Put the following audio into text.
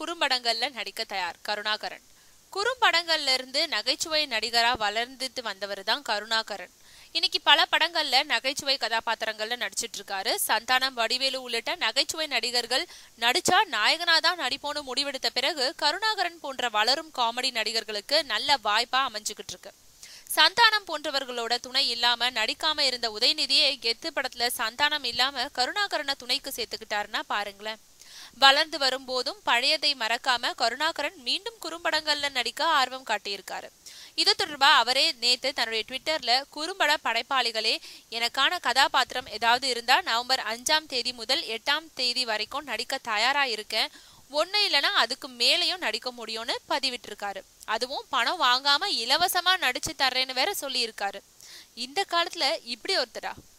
குறும்படங்கள்ல நடிக்க தயார் கருணாகரன் குறும்படங்கள்ல இருந்து நகைச்சுவை நடிகரா வளர்ந்துட்டு வந்தவர் தான் கருணாகரன் இன்னைக்கு பல படங்கள்ல நகைச்சுவை கதாபாத்திரங்கள்ல நடிச்சிட்டு இருக்காரு சந்தானம் வடிவேலு உள்ளிட்ட நகைச்சுவை நடிகர்கள் நடிச்சா நாயகனா தான் நடிப்போன்னு முடிவெடுத்த பிறகு கருணாகரன் போன்ற வளரும் காமெடி நடிகர்களுக்கு நல்ல வாய்ப்பா அமைஞ்சுக்கிட்டு இருக்கு சந்தானம் போன்றவர்களோட துணை இல்லாம நடிக்காம இருந்த உதயநிதியே கெத்து படத்துல சந்தானம் இல்லாம கருணாகரனை துணைக்கு சேர்த்துக்கிட்டாருன்னா பாருங்களேன் வளர்ந்து வரும்போதும் பழையதை மறக்காம கருணாகரன் மீண்டும் குறும்படங்கள்ல நடிக்க ஆர்வம் காட்டியிருக்காரு இது தொடர்பா அவரே நேத்து தன்னுடைய ட்விட்டர்ல குறும்பட படைப்பாளிகளே எனக்கான கதாபாத்திரம் ஏதாவது இருந்தா நவம்பர் அஞ்சாம் தேதி முதல் எட்டாம் தேதி வரைக்கும் நடிக்க தயாரா இருக்கேன் ஒண்ணு இல்லைன்னா அதுக்கு மேலேயும் நடிக்க முடியும்னு பதிவிட்டிருக்காரு அதுவும் பணம் வாங்காம இலவசமா நடிச்சு தர்றேன்னு வேற சொல்லியிருக்காரு இந்த காலத்துல இப்படி ஒருத்தரா